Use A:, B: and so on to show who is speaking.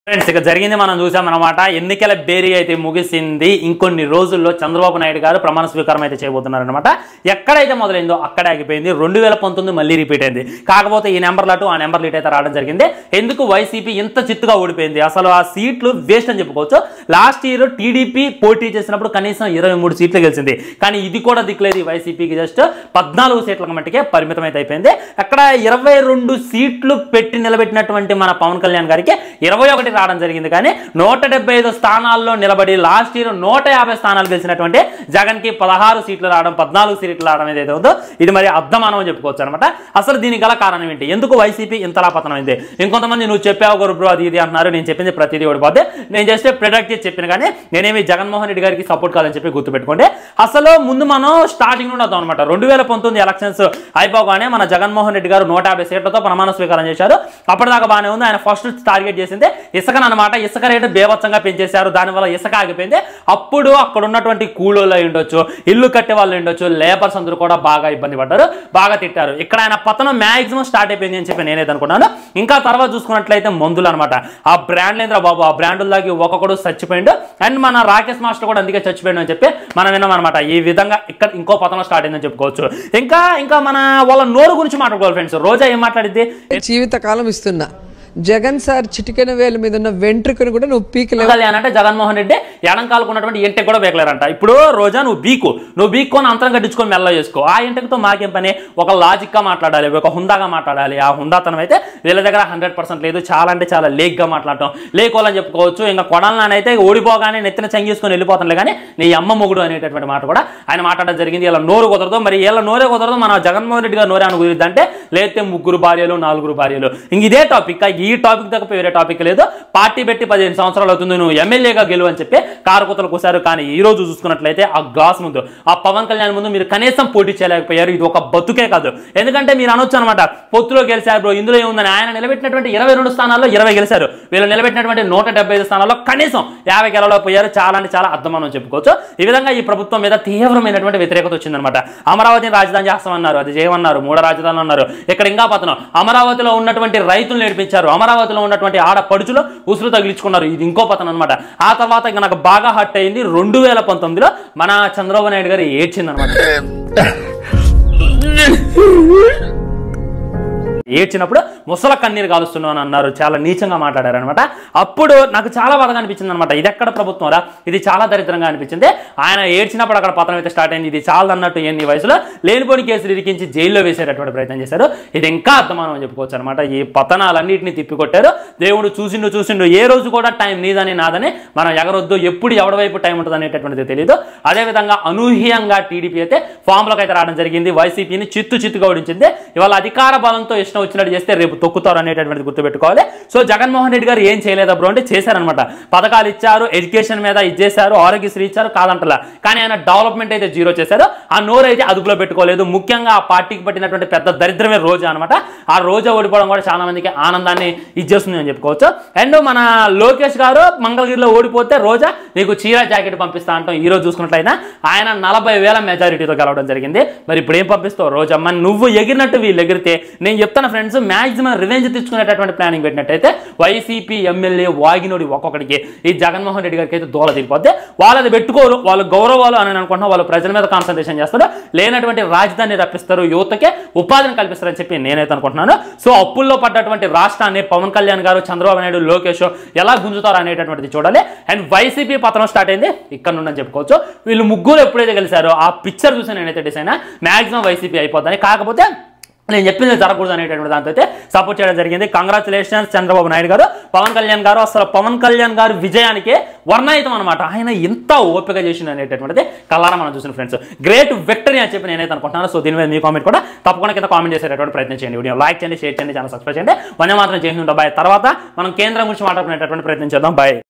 A: friends ఇక జరిగింది మనం చూసాం అనమాట ఎన్నికల బేరీ అయితే ముగిసింది ఇంకొన్ని రోజుల్లో చంద్రబాబు నాయుడు గారు ప్రమాణ స్వీకారం అయితే చేయబోతున్నారు అనమాట ఎక్కడైతే మొదలైందో అక్కడే ఆగిపోయింది రెండు వేల పంతొమ్మిది మళ్ళీ రిపీట్ అయింది కాకపోతే ఈ నెంబర్ అటు ఆ నెంబర్ లీట్ అయితే రావడం జరిగింది ఎందుకు వైసీపీ ఇంత చిత్తుగా ఓడిపోయింది అసలు ఆ సీట్లు వేస్ట్ అని చెప్పుకోవచ్చు లాస్ట్ ఇయర్ టీడీపీ పోటీ చేసినప్పుడు కనీసం ఇరవై మూడు సీట్లు గెలిచింది కానీ ఇది కూడా దిక్కులేదు ఈ వైసీపీకి జస్ట్ పద్నాలుగు సీట్ల మట్టికే పరిమితం అయితే అయిపోయింది అక్కడ ఇరవై రెండు సీట్లు పెట్టి నిలబెట్టినటువంటి మన పవన్ కళ్యాణ్ గారికి ఇరవై ఒకటి రావడం జరిగింది కానీ నూట డెబ్బై ఐదు స్థానాల్లో నిలబడి లాస్ట్ ఇయర్ నూట యాభై స్థానాలు గెలిచినటువంటి జగన్ కి పదహారు సీట్లు రావడం పద్నాలుగు సీట్లు రావడం ఏదైతే ఉందో ఇది మరి అర్థమానం అని చెప్పుకోవచ్చు అనమాట అసలు దీనికి గల కారణం ఏంటి ఎందుకు వైసీపీ ఇంతలా పతనమైంది ఇంకొంతమంది నువ్వు చెప్పావు గురు బ్రో అది ఇది అంటున్నారు నేను చెప్పింది ప్రతిదీ ఓడిపోతే నేను జస్ట్ ప్రొడక్ట్ చేసి చెప్పిన కానీ నేనేమి జగన్మోహన్ రెడ్డి గారికి సపోర్ట్ కాదని చెప్పి గుర్తుపెట్టుకోండి అసలు ముందు మనం స్టార్టింగ్ నుండి వద్దాం అనమాట రెండు వేల పంతొమ్మిది ఎలక్షన్స్ అయిపోగానే మన జగన్మోహన్ రెడ్డి గారు నూట యాభై సీట్లతో ప్రమాణ స్వీకారం చేశారు అప్పటిదాకా బాగానే ఉంది ఆయన ఫస్ట్ టార్గెట్ చేసింది ఇసుకను అనమాట ఇసుక రేటు బేవత్సంగా పెంచేశారు దానివల్ల ఇసుక ఆగిపోయింది అప్పుడు అక్కడ ఉన్నటువంటి కూలోళ్ళు అయి ఉండొచ్చు ఇల్లు కట్టే వాళ్ళు అయి ఉండొచ్చు లేబర్స్ అందరూ కూడా బాగా ఇబ్బంది పడ్డారు బాగా తిట్టారు ఇక్కడ ఆయన పతనం మ్యాక్సిమం స్టార్ట్ అయిపోయింది అని చెప్పి నేనైతే అనుకున్నాను ఇంకా తర్వాత చూసుకున్నట్లయితే మందులు అనమాట ఆ బ్రాండ్ లేదురా బాబు ఆ బ్రాండుల్లాగి ఒక్కొక్కడు చచ్చిపోయిండు అండ్ మన రాకేష్ మాస్టర్ కూడా అందుకే చచ్చిపోయాడు అని చెప్పి మనం విన్నాం అనమాట ఈ విధంగా ఇక్కడ ఇంకో పతనం స్టార్ట్ అయిందని చెప్పుకోవచ్చు ఇంకా ఇంకా మన వాళ్ళ నోరు గురించి మాట్లాడుకోవాలి ఫ్రెండ్స్ రోజా ఏం మాట్లాడిద్ది
B: జీవితకాలం ఇస్తున్నా జగన్ సార్ చిటికెన వేల మీద ఉన్న వెంట్రుకను కూడా నువ్వు పీకలేవు
A: కళ్యాణ్ అంటే జగన్మోహన్ రెడ్డి ఎడంకాలకు ఉన్నటువంటి ఇంటికి కూడా బేకలేరంట ఇప్పుడు రోజా నువ్వు బీకు నువ్వు బీక్కొని అంతరం కట్టించుకొని మెల్ల చేసుకో ఆ ఇంటికితో మాకేం పని ఒక లాజిక్ గా మాట్లాడాలి ఒక హుందాగా మాట్లాడాలి ఆ హుందాతనం అయితే వీళ్ళ దగ్గర హండ్రెడ్ పర్సెంట్ లేదు చాలా అంటే చాలా లేక్ గా మాట్లాడటం లేకోవాలని చెప్పుకోవచ్చు ఇంకా కొడాలనైతే ఓడిపోగానే నెత్తిన చంగేసుకొని వెళ్ళిపోతానులే కానీ నీ అమ్మ మొగుడు అనేటటువంటి మాట కూడా ఆయన మాట్లాడడం జరిగింది ఇలా నోరు కుదరదు మరి వీళ్ళ నోరే కుదరదు మన జగన్మోహన్ రెడ్డి గారు నోరే అని కుదిరిద్ది అంటే లేకపోతే ముగ్గురు భార్యలు నాలుగురు భార్యలు ఇంక ఇదే టాపిక్ ఈ టాపిక్ తప్ప వేరే టాపిక్ లేదు పార్టీ పెట్టి పదిహేను సంవత్సరాలు అవుతుంది నువ్వు ఎమ్మెల్యేగా గెలువు అని చెప్పి కారుకూతలు కూశారు కానీ ఈ రోజు చూసుకున్నట్లయితే ఆ గ్లాస్ ముందు ఆ పవన్ కళ్యాణ్ ముందు మీరు కనీసం పోటీ చేయలేకపోయారు ఇది ఒక బతుకే కాదు ఎందుకంటే మీరు అనొచ్చు అనమాట పొత్తులో గెలిచారు బ్రో ఇందులో ఏముందని ఆయన నిలబెట్టినటువంటి ఇరవై రెండు స్థానాల్లో ఇరవై గెలిచారు వీళ్ళు నిలబెట్టినటువంటి నూట డెబ్బై ఐదు స్థానాల్లో కనీసం యాభై గెలవలేకపోయారు చాలా అంటే చాలా అర్థమని చెప్పుకోవచ్చు ఈ విధంగా ఈ ప్రభుత్వం మీద తీవ్రమైనటువంటి వ్యతిరేకత వచ్చిందనమాట అమరావతిని రాజధాని చేస్తామన్నారు అది చేయమన్నారు మూడ రాజధానులు అన్నారు ఇక్కడ ఇంకా పతనం అమరావతిలో ఉన్నటువంటి రైతులు నేర్పించారు అమరావతిలో ఉన్నటువంటి ఆడ పడుచులు ఉసురు తగిలించుకున్నారు ఇది ఇంకో పతనం అనమాట ఆ తర్వాత ఇంకా నాకు బాగా హట్ అయింది రెండు వేల పంతొమ్మిదిలో మన చంద్రబాబు నాయుడు గారు ఏడ్చిందనమాట ఏడ్చినప్పుడు ముసల కన్నీరు కాలుస్తున్నాను అన్నారు చాలా నీచంగా మాట్లాడారు అనమాట అప్పుడు నాకు చాలా బాధగా అనిపించింది అనమాట ఇది ఎక్కడ ప్రభుత్వం రా ఇది చాలా దరిద్రంగా అనిపించింది ఆయన ఏడ్చినప్పుడు అక్కడ పతనం అయితే స్టార్ట్ అయింది ఇది చాలా అన్నట్టు ఎన్ని వయసులో లేనిపోని కేసులు ఇరికించి జైల్లో వేసేటటువంటి ప్రయత్నం చేశారు ఇది ఇంకా అర్థమానం అని చెప్పుకోవచ్చు అనమాట ఈ పతనాలన్నింటినీ తిప్పికొట్టారు దేవుడు చూసిండు చూసిండు ఏ రోజు కూడా టైం నీదని నాదని మనం ఎగరొద్దు ఎప్పుడు ఎవడి వైపు టైం ఉంటుంది అనేటటువంటిది తెలియదు అదేవిధంగా అనూహ్యంగా టీడీపీ అయితే ఫామ్లోకి అయితే రావడం జరిగింది వైసీపీని చిత్తు చిత్తుగా ఓడించింది ఇవాళ అధికార బలంతో ఇష్టం వచ్చినట్టు చేస్తే రేపు తొక్కుతారు అనేటటువంటిది గుర్తుపెట్టుకోవాలి సో జగన్మోహన్ రెడ్డి గారు ఏం చేయలేదా బ్రో అంటే చేశారనమాట పథకాలు ఇచ్చారు ఎడ్యుకేషన్ మీద ఇచ్చేశారు ఆరోగ్యశ్రీ ఇచ్చారు కాదంటలా కానీ ఆయన డెవలప్మెంట్ అయితే జీరో చేశారు ఆ నోరు అయితే అదుపులో పెట్టుకోలేదు ముఖ్యంగా ఆ పార్టీకి పట్టినటువంటి పెద్ద దరిద్రమే రోజా అనమాట ఆ రోజా ఓడిపోవడం కూడా చాలా మందికి ఆనందాన్ని ఇచ్చేస్తుంది అని చెప్పుకోవచ్చు అండ్ మన లోకేష్ గారు మంగళగిరిలో ఓడిపోతే రోజా నీకు చీర జాకెట్ పంపిస్తా అంటాం ఈ రోజు చూసుకున్నట్లయితే ఆయన నలభై వేల మెజారిటీతో గెలవడం జరిగింది మరి ఇప్పుడు ఏం పంపిస్తావు రోజమ్మ నువ్వు ఎగిరినట్టు వీళ్ళు ఎగిరితే నేను చెప్తాను ఫ్రెండ్స్ మాక్సిమం రివెంజ్ తెచ్చుకునేటటువంటి ప్లానింగ్ పెట్టినట్టయితే వైసీపీ ఎమ్మెల్యే వాగినోడి ఒక్కొక్కడికి ఈ జగన్మోహన్ రెడ్డి గారికి అయితే దూల తీరిపోతే వాళ్ళది పెట్టుకోరు వాళ్ళు గౌరవాలు అని అనుకుంటున్నా వాళ్ళు ప్రజల మీద కాన్సన్ట్రేషన్ చేస్తారు లేనటువంటి రాజధాని రప్పిస్తారు యువతకే ఉపాధిని కల్పిస్తారని చెప్పి నేనైతే అనుకుంటున్నాను సో అప్పుల్లో పడ్డటువంటి రాష్ట్రాన్ని పవన్ కళ్యాణ్ గారు చంద్రబాబు నాయుడు లోకేష్ ఎలా గుంజుతారు అనేటటువంటిది చూడాలి అండ్ వైసీపీ పతనం స్టార్ట్ అయింది ఇక్కడ నుండి అని చెప్పుకోవచ్చు వీళ్ళు ముగ్గురు ఎప్పుడైతే గెలిచారో ఆ పిక్చర్ చూసి నేనైతే డిసైన్ మాక్సిమం వైసీపీ అయిపోద్దని కాకపోతే నేను చెప్పింది జరగకూడదు అనేటటువంటి దాంతో అయితే సపోర్ట్ చేయడం జరిగింది కంగ్రాచులేషన్స్ చంద్రబాబు నాయుడు గారు పవన్ కళ్యాణ్ గారు అసలు పవన్ కళ్యాణ్ గారు విజయానికి వర్ణాయుతం అనమాట ఆయన ఎంత ఓపిక చేసింది అనేటటువంటిది కల్లారా మనం చూసిన ఫ్రెండ్స్ గ్రేట్ విక్టరీ అని చెప్పి నేనైతే అనుకుంటున్నాను సో దీని మీద మీ కామెంట్ కూడా తప్పకుండా కింద కామెంట్ చేసేటటువంటి ప్రయత్నం చేయండి వీడియో లైక్ చేయండి షేర్ చేయండి ఛానల్ సబ్స్క్రైబ్ చేయండి వన్ మాత్రం చేసి బాయ్ తర్వాత మనం కేంద్రం గురించి మాట్లాడుకునేటటువంటి ప్రయత్నం చేద్దాం బాయ్